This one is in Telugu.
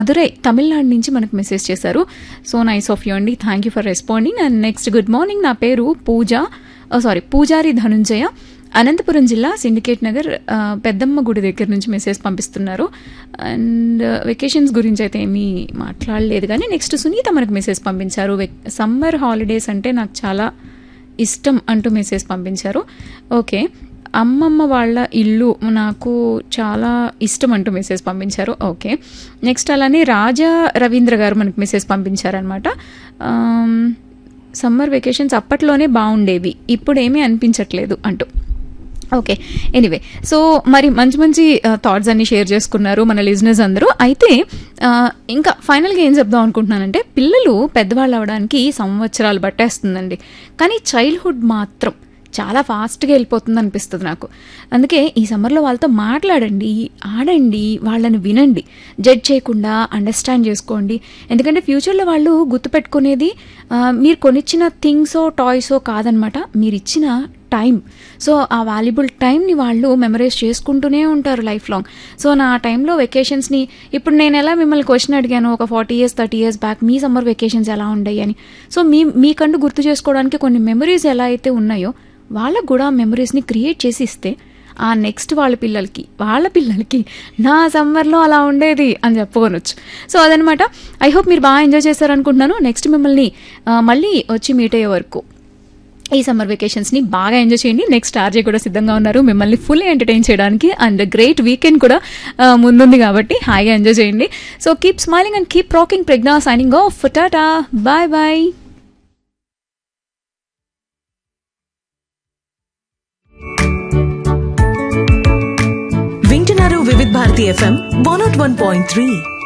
మధురై తమిళనాడు నుంచి మనకు మెసేజ్ చేశారు సో నైస్ ఆఫ్ యూ అండి thank you for responding and next good morning నా పేరు పూజ సారీ పూజారి ధనుంజయ అనంతపురం జిల్లా సిండికేట్ నగర్ ఆ, పెద్దమ్మ గుడి దగ్గర నుంచి మెసేజ్ పంపిస్తున్నారు అండ్ వెకేషన్స్ గురించి అయితే ఏమీ మాట్లాడలేదు కానీ నెక్స్ట్ సునీత మనకు మెసేజ్ పంపించారు సమ్మర్ హాలిడేస్ అంటే నాకు చాలా ఇష్టం అంటూ మెసేజ్ పంపించారు ఓకే అమ్మమ్మ వాళ్ళ ఇల్లు నాకు చాలా ఇష్టం అంటూ మెసేజ్ పంపించారు ఓకే నెక్స్ట్ అలానే రాజా రవీంద్ర గారు మనకు మెసేజ్ పంపించారనమాట సమ్మర్ వెకేషన్స్ అప్పట్లోనే బాగుండేవి ఇప్పుడు ఏమీ అనిపించట్లేదు అంటూ ఓకే ఎనీవే సో మరి మంచి మంచి థాట్స్ అన్ని షేర్ చేసుకున్నారు మన లిజినెస్ అందరూ అయితే ఆ, ఇంకా ఫైనల్గా ఏం చెప్దాం అనుకుంటున్నానంటే పిల్లలు పెద్దవాళ్ళు అవడానికి సంవత్సరాలు పట్టేస్తుందండి కానీ చైల్డ్హుడ్ మాత్రం చాలా ఫాస్ట్గా వెళ్ళిపోతుంది అనిపిస్తుంది నాకు అందుకే ఈ సమ్మర్లో వాళ్ళతో మాట్లాడండి ఆడండి వాళ్ళని వినండి జడ్జ్ చేయకుండా అండర్స్టాండ్ చేసుకోండి ఎందుకంటే ఫ్యూచర్లో వాళ్ళు గుర్తుపెట్టుకునేది ఆ, మీరు కొనిచ్చిన థింగ్సో టాయ్సో కాదనమాట మీరు ఇచ్చిన టైం సో ఆ వాల్యుబుల్ టైంని వాళ్ళు మెమరైజ్ చేసుకుంటూనే ఉంటారు లైఫ్ లాంగ్ సో నా టైంలో వెకేషన్స్ని ఇప్పుడు నేను ఎలా మిమ్మల్ని క్వశ్చన్ అడిగాను ఒక forty years thirty years back మీ సమ్మర్ వెకేషన్స్ ఎలా ఉండయి అని సో మీ మీకంటూ గుర్తు చేసుకోవడానికి కొన్ని మెమరీస్ ఎలా అయితే ఉన్నాయో వాళ్ళకు కూడా ఆ మెమరీస్ని క్రియేట్ చేసి ఇస్తే ఆ నెక్స్ట్ వాళ్ళ పిల్లలకి వాళ్ళ పిల్లలకి నా సమ్మర్లో అలా ఉండేది అని చెప్పుకోనొచ్చు సో అదనమాట ఐ హోప్ మీరు బాగా ఎంజాయ్ చేశారనుకుంటున్నాను నెక్స్ట్ మిమ్మల్ని ఆ, మళ్ళీ వచ్చి మీట్ అయ్యే వరకు ఈ సమ్మర్ వెకేషన్స్ని బాగా ఎంజాయ్ చేయండి నెక్స్ట్ ఆర్జే కూడా సిద్ధంగా ఉన్నారు మిమ్మల్ని ఫుల్ ఎంటర్టైన్ చేయడానికి అండ్ గ్రేట్ వీకెండ్ కూడా ఆ, ముందుంది కాబట్టి హాయిగా ఎంజాయ్ చేయండి so keep smiling and keep rocking Pragna signing off tata bye bye వింటున్నారు Vividh Bharati FM one naught one point three